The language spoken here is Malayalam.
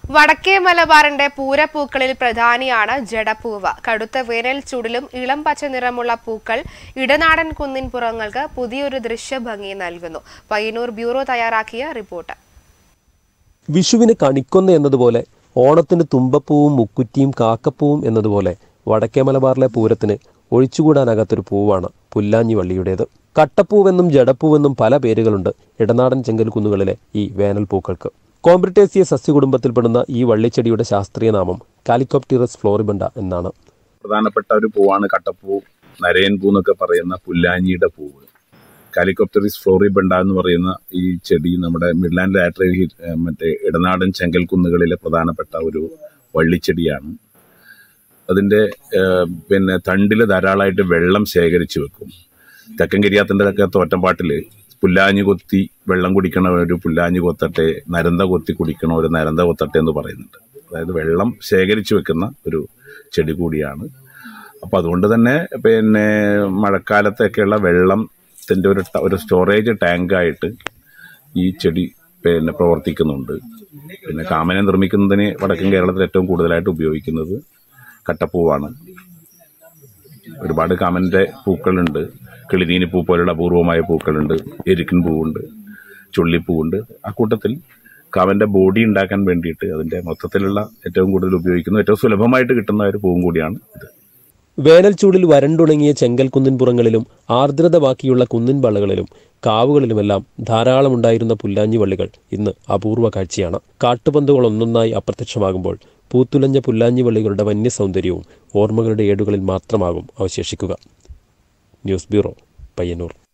വടക്കേ മലബാറിന്റെ പൂരപ്പൂക്കളിൽ പ്രധാനിയാണ് ജടപ്പൂവ് കടുത്ത വേനൽ ചൂടിലും ഇളം പച്ച നിറമുള്ള പൂക്കൾ ഇടനാടൻ കുന്നിൻ പുറങ്ങൾക്ക് പുതിയൊരു ദൃശ്യഭംഗി നൽകുന്നു പയ്യന്നൂർ ബ്യൂറോ തയ്യാറാക്കിയ റിപ്പോർട്ട് വിഷുവിന് കണിക്കൊന്ന എന്നതുപോലെ ഓണത്തിന് തുമ്പപ്പൂവും മുക്കുറ്റിയും കാക്കപ്പൂവും എന്നതുപോലെ വടക്കേ മലബാറിലെ പൂരത്തിന് ഒഴിച്ചുകൂടാനാകാത്തൊരു പൂവാണ് പുല്ലാഞ്ഞി വള്ളിയുടേത് കട്ടപ്പൂവെന്നും ജടപ്പൂവെന്നും പല പേരുകളുണ്ട് ഇടനാടൻ ചെങ്കൽ കുന്നുകളിലെ ഈ വേനൽ പൂക്കൾക്ക് കോംബ്രിറ്റേസിയ സസ്യകുടുംബത്തിൽപ്പെടുന്ന ഈ വള്ളിച്ചെടിയുടെ ശാസ്ത്രീയ നാമം കാലിക്കോപ്റ്റിറസ് ഫ്ലോറിബണ്ട എന്നാണ് പ്രധാനപ്പെട്ട ഒരു പൂവാണ് കട്ടപ്പൂ നരയൻ പൂ എന്നൊക്കെ പറയുന്ന പുല്ലാഞ്ഞിയുടെ പൂവ് കാലിക്കോപ്റ്ററിസ് ഫ്ലോറിബണ്ട എന്ന് പറയുന്ന ഈ ചെടി നമ്മുടെ മിഡ്ലാൻഡ് ലാറ്ററൽ ഹി- ഏഹ് മറ്റേ ഇടനാടൻ ചെങ്കൽ കുന്നുകളിലെ പ്രധാനപ്പെട്ട ഒരു വള്ളിച്ചെടിയാണ് അതിന്റെ ഏഹ് പിന്നെ തണ്ടിൽ ധാരാളമായിട്ട് വെള്ളം ശേഖരിച്ചു വെക്കും തെക്കൻ കരിയാത്തിൻ്റെ ഒക്കെ തോറ്റമ്പാട്ടില് പുല്ലാഞ്ഞി കൊത്തി വെള്ളം കുടിക്കണ ഒരു പുല്ലാഞ്ഞി കൊത്തട്ടെ നരന്ത കൊത്തി കുടിക്കണ ഒരു നരന്ത കൊത്തട്ടെ എന്ന് പറയുന്നുണ്ട് അതായത് വെള്ളം ശേഖരിച്ചു വെക്കുന്ന ഒരു ചെടി കൂടിയാണ് അപ്പോൾ അതുകൊണ്ട് തന്നെ പിന്നെ മഴക്കാലത്തൊക്കെയുള്ള വെള്ളത്തിൻ്റെ ഒരു ട- ഒരു സ്റ്റോറേജ് ടാങ്കായിട്ട് ഈ ചെടി പിന്നെ പ്രവർത്തിക്കുന്നുണ്ട് പിന്നെ കാമനെ നിർമ്മിക്കുന്നതിന് വടക്കൻ കേരളത്തിൽ ഏറ്റവും കൂടുതലായിട്ട് ഉപയോഗിക്കുന്നത് കട്ടപ്പൂവാണ് ഒരുപാട് കാമൻ്റെ പൂക്കളുണ്ട് കിളിനീനി പൂ പോലുള്ള അപൂർവമായ പൂക്കളുണ്ട് എരിക്കൻ പൂവുണ്ട് ചുള്ളിപ്പൂവുണ്ട് ആ കൂട്ടത്തിൽ കാമൻ്റെ ബോഡി ഉണ്ടാക്കാൻ വേണ്ടിയിട്ട് അതിൻ്റെ മൊത്തത്തിലുള്ള ഏറ്റവും കൂടുതൽ ഉപയോഗിക്കുന്ന ഏറ്റവും സുലഭമായിട്ട് കിട്ടുന്ന ഒരു പൂവും കൂടിയാണ് ഇത് വേനൽ ചൂടിൽ വരണ്ടുണങ്ങിയ ചെങ്കൽ കുന്നിൻ പുറങ്ങളിലും ആർദ്രത ബാക്കിയുള്ള കുന്നിൻ വളകളിലും കാവുകളിലുമെല്ലാം ധാരാളം ഉണ്ടായിരുന്ന പുല്ലാഞ്ഞി വള്ളികൾ ഇന്ന് അപൂർവ കാഴ്ചയാണ് കാട്ടുപന്തുകൾ ഒന്നൊന്നായി അപ്രത്യക്ഷമാകുമ്പോൾ പൂത്തുലഞ്ഞ പുല്ലാഞ്ഞി വള്ളികളുടെ വന്യസൗന്ദര്യവും ഓർമ്മകളുടെ ഏടുകളിൽ മാത്രമാകും അവശേഷിക്കുക ന്യൂസ് ബ്യൂറോ പയ്യന്നൂർ